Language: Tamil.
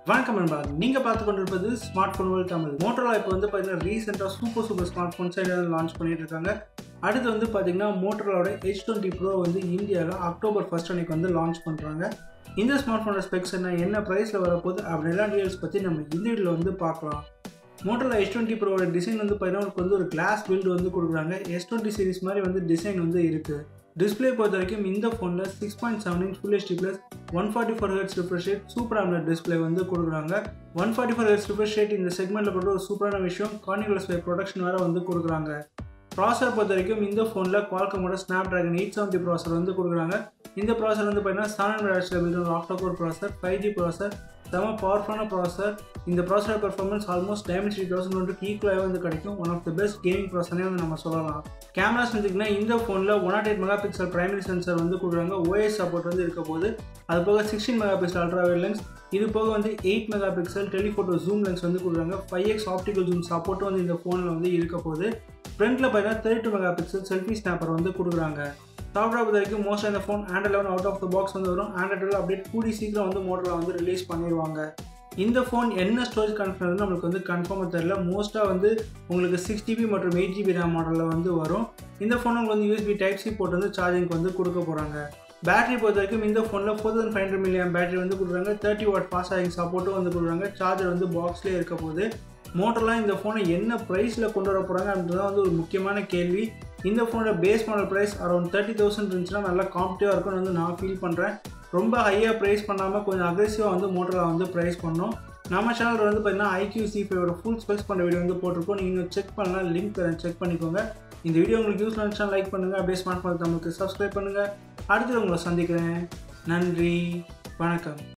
வணக்கம் நண்பா நீங்க பார்த்து கொண்டிருப்பது smartphone world Tamil Motorola இப்போ வந்து பார்த்தீங்கன்னா ரீசெண்டாக super super smartphones launch பண்ணிட்டு இருக்காங்க அடுத்து வந்து பார்த்தீங்கன்னா மோட்டோலாவோட ஹெச் டுவெண்ட்டி ப்ரோ வந்து இந்தியாவில் அக்டோபர் ஃபர்ஸ்ட் அன்னைக்கு வந்து லான்ச் பண்ணுறாங்க இந்த ஸ்மார்ட் ஃபோனோட ஸ்பெக்ஸ் என்ன என்ன ப்ரைஸில் வரப்போகுது அப்படி எல்லா டீடைல்ஸ் பற்றி நம்ம இந்த வீடியோவில் வந்து பார்க்கலாம் மோட்டோலா எஸ் டுவெண்ட்டி ப்ரோட டிசைன் வந்து பார்த்தீங்கன்னா உங்களுக்கு வந்து ஒரு கிளாஸ் பில்டு வந்து கொடுக்குறாங்க எஸ் டுவெண்ட்டி சீரிஸ் மாதிரி வந்து டிசைன் வந்து இருக்குது டிஸ்பிளே பொறுத்த வரைக்கும் இந்த ஃபோனில் six point seven inch full HD plus one forty four hertz refresh rate super AMOLED display வந்து கொடுக்குறாங்க one forty four hertz refresh rate இந்த செக்மெண்ட்டில் கூட ஒரு சூப்பரான விஷயம் கார்னிகுலஸ் வே ப்ரொடக்ஷன் வேறு வந்து கொடுக்குறாங்க ப்ராசர் பொறுத்த வரைக்கும் இந்த ஃபோனில் குவால்கமோட Snapdragon eight seventy processor வந்து கொடுக்குறாங்க இந்த ப்ராசர் வந்து பார்த்தீங்கன்னா செவன் ஹண்ட்ரட் ஹெட்ஸில் built octacore processor five G processor செம பவர்ஃபுல்லான ப்ராசர் இந்த processor performance almost Dimensity three thousand ஒன்றுக்கு ஈக்குவலாக வந்து கிடைக்கும் one of the best gaming ப்ராசர்னே வந்து நம்ம சொல்லலாம் கேமராஸ் வந்துட்டிங்கன்னா இந்த ஃபோனில் one nought eight megapixel primary sensor வந்து கொடுக்குறாங்க ஓஎஸ் சப்போர்ட் வந்து இருக்க போது அது போக sixteen mega pixel ultra wide lens இது போக வந்து eight megapixel telephoto zoom lens வந்து கொடுக்குறாங்க ஃபைவ் எக்ஸ் ஆப்டிகல் ஜூம் சப்போர்ட்டும் வந்து இந்த ஃபோனில் வந்து இருக்க போது ஃப்ரண்ட்டில் பார்த்தீங்கன்னா thirty two megapixel selfie snapper வந்து கொடுக்குறாங்க சாஃப்ட்வேர் பொறுத்த வரைக்கும் மோஸ்ட் இந்த phone Android eleven out of the box வந்து வரும் ஆண்ட்ராய்ட் டுவெல் அப்டேட் கூடி சீக்கிரம் வந்து மோட்டரில் வந்து ரிலீஸ் பண்ணிடுவாங்க இந்த ஃபோன் என்ன ஸ்டோரேஜ் கன்ஃபர்ம் நம்மளுக்கு வந்து கன்ஃபார்மாக தெரியல மோஸ்ட்டாக வந்து உங்களுக்கு சிக்ஸ் ஜிபி மற்றும் எயிட் ஜிபி ரேம் மாடலில் வந்து வரும் இந்த ஃபோன் உங்களுக்கு வந்து யூஎஸ்பி டைப் சி போட்டு வந்து சார்ஜிங்க்கு வந்து கொடுக்க போகிறாங்க பேட்டரி பொறுத்த வரைக்கும் இந்த ஃபோனில் four thousand five hundred milliamp battery வந்து கொடுக்குறாங்க தேர்ட்டி வாட் ஃபாஸ்ட் சார்ஜிங் சப்போர்ட்டும் வந்து கொடுக்குறாங்க சார்ஜர் வந்து பாக்ஸ்லேயே இருக்க போது மோட்டர்லாம் இந்த ஃபோனை என்ன ப்ரைஸில் கொண்டு வர போகிறாங்க அப்படின்றத வந்து ஒரு முக்கியமான கேள்வி இந்த ஃபோனோட base model price around thirty thousand இருந்துச்சுன்னா நல்லா காம்படிட்டிவாக இருக்கும்னு வந்து நான் ஃபீல் பண்ணுறேன் ரொம்ப ஹையாக ப்ரைஸ் பண்ணாமல் கொஞ்சம் அக்ரெசிவாக வந்து மோட்டரில் வந்து ப்ரைஸ் பண்ணோம் நம்ம சேனலில் வந்து பார்த்தீங்கன்னா ஐக்யூ சி ஃபைவோட ஃபுல் ஸ்பெக்ஸ் பண்ணுற வீடியோ வந்து போட்டிருக்கோம் நீங்கள் செக் பண்ணலாம் லிங்க் தரேன் செக் பண்ணிக்கோங்க இந்த வீடியோ உங்களுக்கு யூஸ் இருந்துச்சுன்னா லைக் பண்ணுங்கள் அப்படியே ஸ்மார்ட் ஃபோன் தமிழுக்கு சப்ஸ்கிரைப் பண்ணுங்கள் அடுத்து உங்களை சந்திக்கிறேன் நன்றி வணக்கம்